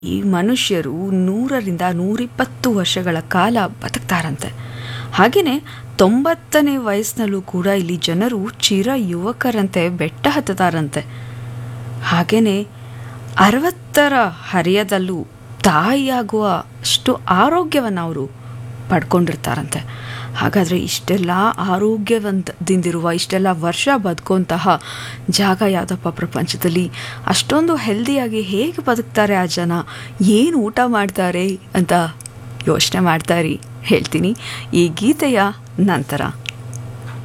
ಈ ಮನುಷ್ಯರು ನೂರರಿಂದ ನೂರಿಪ್ಪತ್ತು ವರ್ಷಗಳ ಕಾಲ ಬದುಕ್ತಾರಂತೆ ಹಾಗೆಯೇ ತೊಂಬತ್ತನೇ ವಯಸ್ಸಿನಲ್ಲೂ ಕೂಡ ಇಲ್ಲಿ ಜನರು ಚಿರ ಯುವಕರಂತೆ ಬೆಟ್ಟ ಹತ್ತತಾರಂತೆ ಹಾಗೆಯೇ ಅರವತ್ತರ ಹರಿಯದಲ್ಲೂ ತಾಯಿಯಾಗುವ ಅಷ್ಟು ಆರೋಗ್ಯವನ್ನು ಅವರು ಪಡ್ಕೊಂಡಿರ್ತಾರಂತೆ ಹಾಗಾದರೆ ಇಷ್ಟೆಲ್ಲ ಆರೋಗ್ಯವಂತದಿಂದಿರುವ ಇಷ್ಟೆಲ್ಲ ವರ್ಷ ಬದುಕುವಂತಹ ಜಾಗ ಯಾವುದಪ್ಪ ಪ್ರಪಂಚದಲ್ಲಿ ಅಷ್ಟೊಂದು ಹೆಲ್ದಿಯಾಗಿ ಹೇಗೆ ಬದುಕ್ತಾರೆ ಆ ಜನ ಏನು ಊಟ ಮಾಡ್ತಾರೆ ಅಂತ ಯೋಚನೆ ಮಾಡ್ತಾರಿ ಹೇಳ್ತೀನಿ ಈ ಗೀತೆಯ ನಂತರ